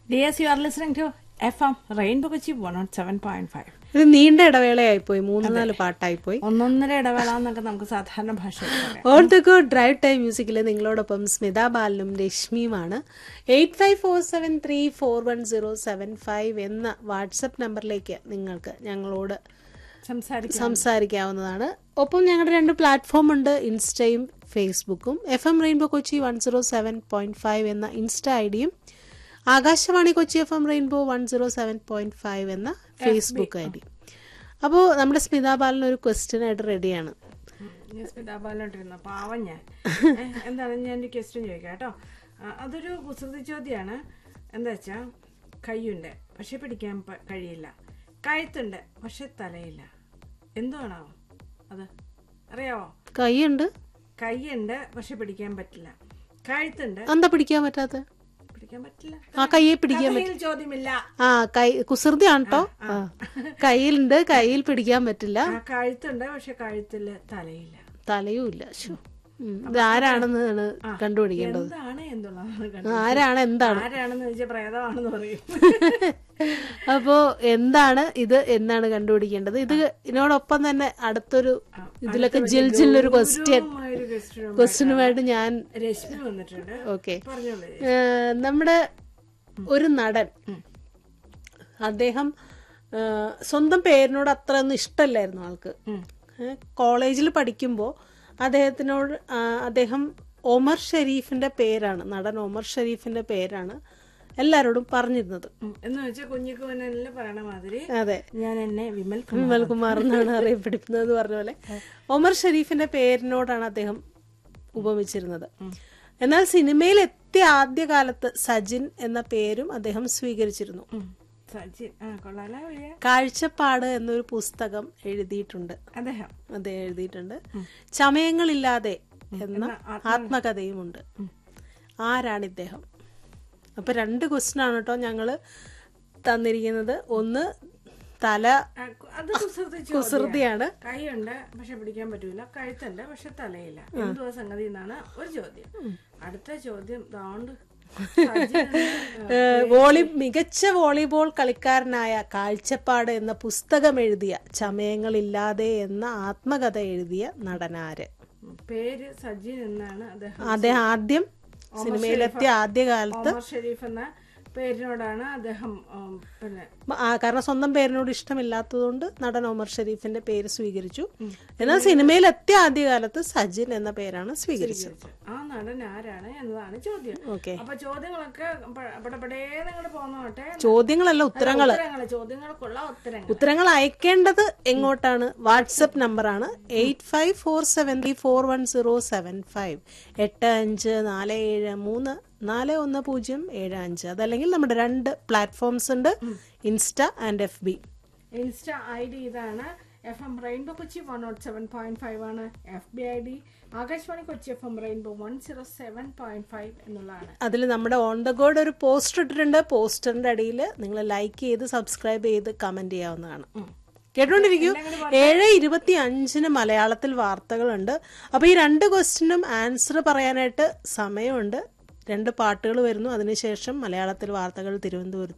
Dears you are listening to F M rainbow Kochi one nought seven point five ഇത് നീണ്ട ഇടവേളയായി പോയി മൂന്ന് നാല് പാട്ടായി പോയി ഒന്നൊന്നര ഇടവേള എന്നൊക്കെ നമുക്ക് സാധാരണ ഭാഷയിൽ പറയാം on the good drive time മ്യൂസിക്കിൽ നിങ്ങളോടൊപ്പം സ്മിത ബാലനും രശ്മിയുമാണ് eight five four seven three four one zero seven five എന്ന വാട്സപ്പ് നമ്പറിലേക്ക് നിങ്ങൾക്ക് ഞങ്ങളോട് സംസാരിക്കാം സംസാരിക്കാവുന്നതാണ് ഒപ്പം ഞങ്ങളുടെ രണ്ട് പ്ലാറ്റ്ഫോം ഉണ്ട് ഇൻസ്റ്റയും ഫേസ്ബുക്കും F M rainbow Kochi one zero seven point five എന്ന ഇൻസ്റ്റ ഐ ഡിയും Akashvani Kochi F M rainbow one zero seven point five എന്ന ഫേസ്ബുക്ക് ഐ ഡി അപ്പോൾ നമ്മുടെ സ്മിത ബാലൻ ഒരു ക്വസ്റ്റ്യൻ ആയിട്ട് റെഡിയാണ് ഞാൻ സ്മിതാ ബാലോട്ടിരുന്ന പാവം ഞാൻ ഏ, എന്താണ് ഞാൻ ഒരു ക്വസ്റ്റ്യൻ ചോദിക്കാം കേട്ടോ ആ, അതൊരു കുസൃതി ചോദ്യമാണ് എന്താ വെച്ചാ കൈയുണ്ട് പക്ഷെ പിടിക്കാൻ പ- കഴിയില്ല കഴുത്തുണ്ട് പക്ഷെ തലയില്ല എന്തുവാണോ അത് അറിയാവോ കൈയുണ്ട് കൈയുണ്ട് പക്ഷെ പിടിക്കാൻ പറ്റില്ല കഴുത്തുണ്ട് എന്താ പിടിക്കാൻ പറ്റാത്ത പിടിക്കാൻ പറ്റില്ല ആ കയ്യെ പിടിക്കാൻ കഥയിൽ ചോദ്യമില്ല ആ കൈ കുസൃതിയാണ് കേട്ടോ ആ കയ്യിലുണ്ട് കയ്യിൽ പിടിക്കാൻ പറ്റില്ല ആ കഴുത്തുണ്ട് പക്ഷെ കഴുത്തില് തലയില്ല തലയും ഇല്ല ശ്ശോ. ഉം. ഇത് ആരാണെന്നാണ് കണ്ടുപിടിക്കേണ്ടത് എന്താണ് എന്നുള്ളതാണ് കണ്ടത്. ആരാണ് എന്താണ് ആരാണെന്ന് ചോദിച്ചാൽ പ്രേതമാണെന്ന് പറയും അപ്പോ എന്താണ് ഇത് എന്നാണ് കണ്ടുപിടിക്കേണ്ടത് ഇത് ഇതിനോടൊപ്പം തന്നെ അടുത്തൊരു ഇതിലൊക്കെ ജിൽ ജിൽ ഒരു ക്വസ്റ്റ്യൻ ഒരു question ക്വസ്റ്റ്യനുമായിട്ട് ഞാൻ രശ്മി വന്നിട്ടുണ്ട് ഓക്കെ പറഞ്ഞോളൂ നമ്മുടെ ഒരു നടൻ അദ്ദേഹം ആ, സ്വന്തം പേരിനോട് അത്ര ഒന്നും ഇഷ്ടമല്ലായിരുന്നു ആൾക്ക് കോളേജിൽ പഠിക്കുമ്പോൾ അദ്ദേഹത്തിനോട് ആ, അദ്ദേഹം ഒമർ ഷെരീഫിന്റെ പേരാണ് നടൻ ഒമർ ഷെരീഫിന്റെ പേരാണ് എല്ലാരോടും പറഞ്ഞിരുന്നത് ഉം. എന്ന് വെച്ചാൽ കുഞ്ഞിക്കുവനെല്ലാം പറയണ മാതിരി അതെ ഞാൻ എന്നെ വിമൽ കുമാർ വിമൽകുമാർ എന്നാണ് അറിയപ്പെടുന്നത് പറഞ്ഞ പോലെ ഒമർ ഷെരീഫിന്റെ പേരിനോടാണ് അദ്ദേഹം ഉപമിച്ചിരുന്നത് എന്നാൽ സിനിമയിൽ എത്തിയ ആദ്യകാലത്ത് സജിൻ എന്ന പേരും അദ്ദേഹം സ്വീകരിച്ചിരുന്നു ഉം. സജിൻ ആ കൊള്ളാലോ വലിയ കാഴ്ചപ്പാട് എന്നൊരു പുസ്തകം എഴുതിയിട്ടുണ്ട് അദ്ദേഹം അദ്ദേഹം എഴുതിയിട്ടുണ്ട് ചമയങ്ങളില്ലാതെ എന്ന ആത്മകഥയുമുണ്ട് ആരാണ് ഇദ്ദേഹം അപ്പൊ രണ്ട് ക്വസ്റ്റ്യൻ ആണ് കേട്ടോ ഞങ്ങള് തന്നിരിക്കുന്നത് ഒന്ന് തല ആ, കു- അത് കുസൃതി ചോദ്യം. കുസൃതിയാണ് കൈയുണ്ട് പക്ഷെ പിടിക്കാൻ പറ്റൂല കഴുത്തുണ്ട് പക്ഷെ തലയില്ല എന്തുവാ സംഗതി എന്നാണ് ഒരു ചോദ്യം അടുത്ത ചോദ്യം ദാണ്ട് സജിൻ എന്ന, ഏഹ് വോളി മികച്ച വോളിബോൾ കളിക്കാരനായ കാഴ്ചപ്പാട് എന്ന പുസ്തകം എഴുതിയ ചമയങ്ങളില്ലാതെ എന്ന ആത്മകഥ എഴുതിയ നടനാര് ഉം, പേര് സജിൻ എന്നാണ് അദ്ദേഹം അദ്ദേഹം ആദ്യം സിനിമയിലെത്തിയ ആദ്യകാലത്ത് ഒമർ ഷെരീഫ് എന്ന പേരിനോടാണ് അദ്ദേഹം ഉം, പിന്നെ ആ, കാരണം സ്വന്തം പേരിനോട് ഇഷ്ടമില്ലാത്തതുകൊണ്ട് നടൻ ഒമർ ഷെരീഫിന്റെ പേര് സ്വീകരിച്ചു എന്നാൽ സിനിമയിലെത്തിയ ആദ്യകാലത്ത് സജിൻ എന്ന പേരാണ് സ്വീകരിച്ചത് ആ നടൻ ആരാണ് എന്നതാണ് ചോദ്യം ഓക്കെ അപ്പൊ ചോദ്യങ്ങളൊക്കെ പടപടേ നിങ്ങൾ പോന്നോട്ടെ ചോദ്യങ്ങളല്ല ഉത്തരങ്ങൾ ഉത്തരങ്ങള് ചോദ്യങ്ങൾക്കുള്ള ഉത്തരങ്ങൾ ഉത്തരങ്ങൾ അയക്കേണ്ടത് എങ്ങോട്ടാണ് വാട്സപ്പ് നമ്പറാണ് eight five four seven three four one zero seven five എട്ട് അഞ്ച് നാല് ഏഴ് മൂന്ന് നാല് ഒന്ന് പൂജ്യം ഏഴ് അഞ്ച് അതല്ലെങ്കിൽ നമ്മുടെ രണ്ട് പ്ലാറ്റ്ഫോംസ് ഉണ്ട് Insta and F B Insta I D ഇതാണ് F M rainbow Kochi one nought seven point five ആണ് F B I D Akashvani Kochi F M rainbow one zero seven point five എന്നുള്ളതാണ് അതിൽ നമ്മുടെ ഓൺ ദ ഗോഡ് ഒരു poster ഇട്ടിട്ടുണ്ട് പോസ്റ്ററിന്റെ അടിയിൽ നിങ്ങൾ ലൈക്ക് ചെയ്ത് സബ്സ്ക്രൈബ് ചെയ്ത് കമന്റ് ചെയ്യാവുന്നതാണ് കേട്ടോണ്ടിരിക്കൂ ഏഴ് ഇരുപത്തി അഞ്ചിന് മലയാളത്തിൽ വാർത്തകളുണ്ട് അപ്പൊ ഈ രണ്ട് ക്വസ്റ്റിനും ആൻസർ പറയാനായിട്ട് സമയമുണ്ട് രണ്ട് പാട്ടുകൾ വരുന്നു അതിനുശേഷം മലയാളത്തിൽ വാർത്തകൾ തിരുവനന്തപുരത്ത്